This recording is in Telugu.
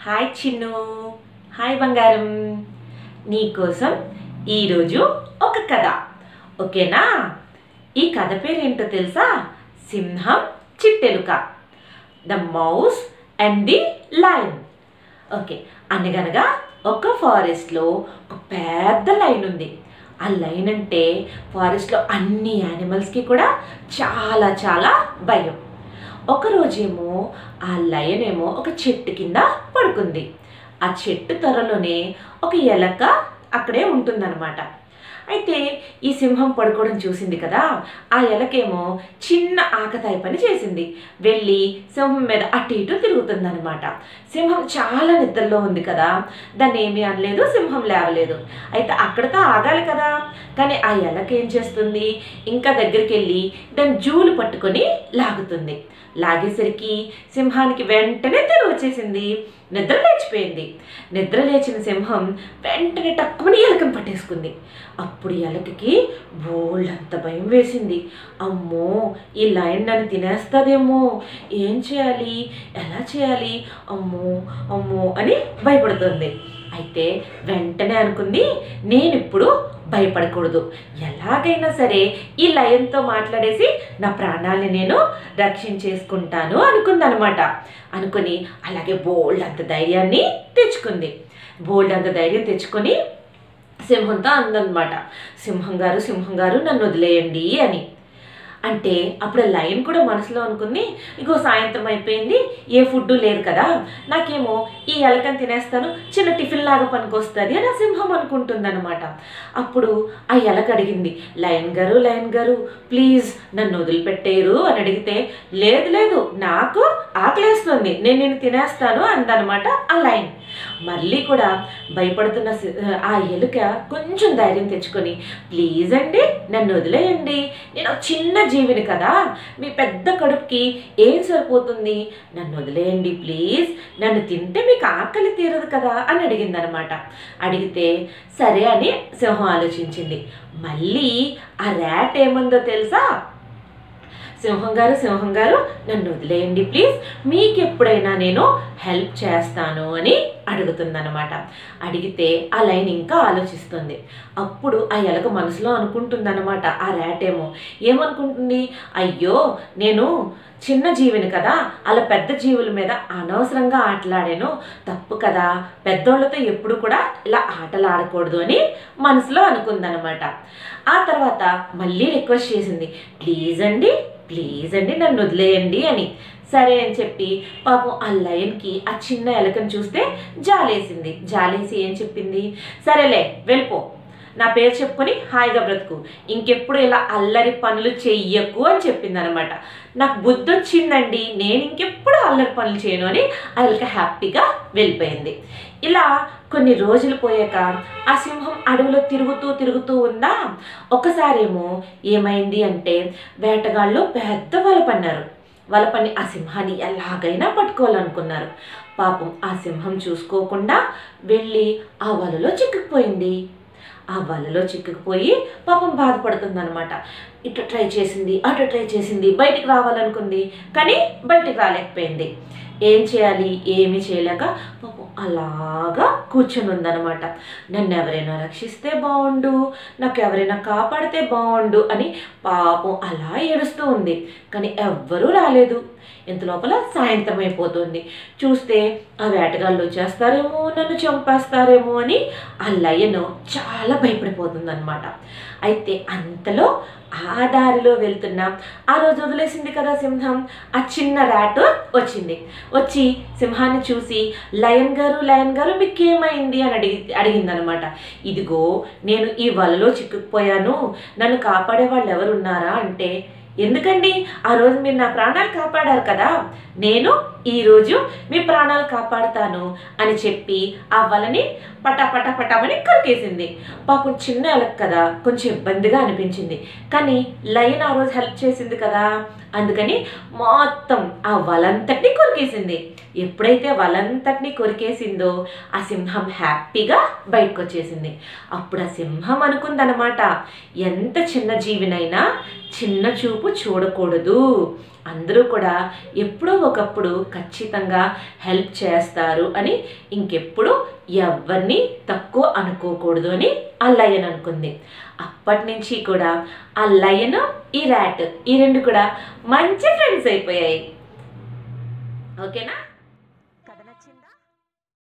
హాయ్ చిన్ను హాయ్ బంగారం నీకోసం ఈరోజు ఒక కథ ఓకేనా ఈ కథ పేరేంటో తెలుసా సింహం చిట్టెలుక the mouse and the lion okay అనగనగా ఒక ఫారెస్ట్లో ఒక పెద్ద లైన్ ఉంది ఆ లైన్ అంటే ఫారెస్ట్లో అన్ని యానిమల్స్కి కూడా చాలా చాలా భయం ఒకరోజేమో ఆ లయన్ ఏమో ఒక చెట్టు కింద పడుకుంది ఆ చెట్టు త్వరలోనే ఒక ఎలక అక్కడే ఉంటుందన్నమాట అయితే ఈ సింహం పడుకోవడం చూసింది కదా ఆ ఎలకేమో చిన్న ఆకతాయి పని చేసింది వెళ్ళి సింహం మీద అటు ఇటు తిరుగుతుందన్నమాట సింహం చాలా నిద్రలో ఉంది కదా దాన్ని ఏమీ అనలేదు సింహం లేవలేదు అయితే అక్కడితో ఆగాలి కదా కానీ ఆ ఎలక ఏం చేస్తుంది ఇంకా దగ్గరికి వెళ్ళి దాని జూలు పట్టుకొని లాగుతుంది లాగేసరికి సింహానికి వెంటనే తెలు వచ్చేసింది నిద్ర లేచిపోయింది నిద్ర లేచిన సింహం వెంటనే టక్కుమని ఎలకను పట్టేసుకుంది అప్పుడు ఎలకకి బోల్డంత భయం వేసింది అమ్మో ఈ లైన్ నన్ను తినేస్తుందేమో ఏం చేయాలి ఎలా చేయాలి అమ్మో అమ్మో అని భయపడుతుంది అయితే వెంటనే అనుకుంది నేను ఇప్పుడు భయపడకూడదు ఎలాగైనా సరే ఈ లయంతో మాట్లాడేసి నా ప్రాణాలని నేను రక్షించేసుకుంటాను అనుకుందనమాట అనుకుని అలాగే బోల్డ్ అంత ధైర్యాన్ని తెచ్చుకుంది బోల్డ్ అంత ధైర్యం తెచ్చుకొని సింహంతో అందనమాట సింహం గారు సింహం గారు నన్ను వదిలేయండి అని అంటే అప్పుడు ఆ లైన్ కూడా మనసులో అనుకుంది ఇగో సాయంత్రం అయిపోయింది ఏ ఫుడ్ లేదు కదా నాకేమో ఈ ఎలకని తినేస్తాను చిన్న టిఫిన్ లాగా పనికొస్తుంది అని ఆ సింహం అనుకుంటుందన్నమాట అప్పుడు ఆ ఎలక అడిగింది లయన్ గారు లయన్ గారు ప్లీజ్ నన్ను వదిలిపెట్టేరు అని అడిగితే లేదు లేదు నాకు ఆకలేస్తుంది నేను నేను తినేస్తాను అందనమాట ఆ లైన్ మళ్ళీ కూడా భయపడుతున్న సి- ఆ ఎలుక కొంచెం ధైర్యం తెచ్చుకొని ప్లీజ్ అండి నన్ను వదిలేయండి నేను ఒక చిన్న జీవిని కదా మీ పెద్ద కడుపుకి ఏం సరిపోతుంది నన్ను వదిలేయండి ప్లీజ్ నన్ను తింటే మీకు ఆకలి తీరదు కదా అని అడిగింది అనమాట అడిగితే సరే అని సింహం ఆలోచించింది మళ్ళీ ఆ ర్యాట్ ఏముందో తెలుసా సింహం గారు సింహం గారు నన్ను వదిలేయండి ప్లీజ్ మీకు ఎప్పుడైనా నేను హెల్ప్ చేస్తాను అని అడుగుతుందన్నమాట అడిగితే ఆ లైన్ ఇంకా ఆలోచిస్తుంది అప్పుడు ఆ ఎలక మనసులో అనుకుంటుందన్నమాట ఆ ర్యాట్ ఏమో ఏమనుకుంటుంది అయ్యో నేను చిన్న జీవిని కదా అలా పెద్ద జీవుల మీద అనవసరంగా ఆటలాడాను తప్పు కదా పెద్దోళ్ళతో ఎప్పుడు కూడా ఇలా ఆటలు ఆడకూడదు అని మనసులో అనుకుందనమాట ఆ తర్వాత మళ్ళీ రిక్వెస్ట్ చేసింది ప్లీజ్ అండి ప్లీజ్ అండి నన్ను వదిలేయండి అని సరే అని చెప్పి పాపం ఆ లయన్కి ఆ చిన్న ఎలకను చూస్తే జాలేసింది జాలేసి ఏం చెప్పింది సరేలే వెళ్ళిపో నా పేరు చెప్పుకొని హాయిగా బ్రతుకు ఇంకెప్పుడు ఇలా అల్లరి పనులు చెయ్యకు అని చెప్పింది అనమాట నాకు బుద్ధి వచ్చిందండి నేను ఇంకెప్పుడు అల్లరి పనులు చేయను అని ఆ ఎలక హ్యాపీగా వెళ్ళిపోయింది ఇలా కొన్ని రోజులు పోయాక ఆ సింహం అడవిలో తిరుగుతూ తిరుగుతూ ఉందా ఒకసారేమో ఏమైంది అంటే వేటగాళ్ళు పెద్ద వల పన్నారు వల పని ఆ సింహాన్ని ఎలాగైనా పట్టుకోవాలనుకున్నారు పాపం ఆ సింహం చూసుకోకుండా వెళ్ళి ఆ వలలో చిక్కుకుపోయింది ఆ వలలో చిక్కుకుపోయి పాపం బాధపడుతుంది అనమాట ఇటు ట్రై చేసింది అటు ట్రై చేసింది బయటికి రావాలనుకుంది కానీ బయటికి రాలేకపోయింది ఏం చేయాలి ఏమీ చేయలేక పాపం అలాగా కూర్చొని ఉందన్నమాట నన్ను ఎవరైనా రక్షిస్తే బాగుండు నాకు ఎవరైనా కాపాడితే బాగుండు అని పాపం అలా ఏడుస్తూ ఉంది కానీ ఎవ్వరూ రాలేదు ఇంత లోపల సాయంత్రం అయిపోతుంది చూస్తే ఆ వేటగాళ్ళు వచ్చేస్తారేమో నన్ను చంపేస్తారేమో అని ఆ లయను చాలా భయపడిపోతుంది అనమాట అయితే అంతలో ఆ దారిలో వెళ్తున్న ఆ రోజు వదిలేసింది కదా సింహం ఆ చిన్న ర్యాట్ వచ్చింది వచ్చి సింహాన్ని చూసి లయన్ గారు లయన్ గారు మీకు ఏమైంది అని అడిగి అడిగిందనమాట ఇదిగో నేను ఈ వలలో చిక్కుకుపోయాను నన్ను కాపాడే వాళ్ళు ఎవరున్నారా అంటే ఎందుకండి ఆ రోజు మీరు నా ప్రాణాలు కాపాడారు కదా నేను ఈరోజు మీ ప్రాణాలు కాపాడుతాను అని చెప్పి ఆ వలని పటా పటా పటామని కొరికేసింది పాపం చిన్న ఎలక్ కదా కొంచెం ఇబ్బందిగా అనిపించింది కానీ లయన్ ఆ రోజు హెల్ప్ చేసింది కదా అందుకని మొత్తం ఆ వలంతటిని కొరికేసింది ఎప్పుడైతే వలంతటిని కొరికేసిందో ఆ సింహం హ్యాపీగా బయటకు వచ్చేసింది అప్పుడు ఆ సింహం అనుకుందనమాట ఎంత చిన్న జీవినైనా చిన్న చూపు చూడకూడదు అందరూ కూడా ఎప్పుడో ఒకప్పుడు ఖచ్చితంగా హెల్ప్ చేస్తారు అని ఇంకెప్పుడు ఎవరిని తక్కువ అనుకోకూడదు అని ఆ లయన్ అనుకుంది అప్పటి నుంచి కూడా ఆ లయన్ ఈ ర్యాట్ ఈ రెండు కూడా మంచి ఫ్రెండ్స్ అయిపోయాయి ఓకేనా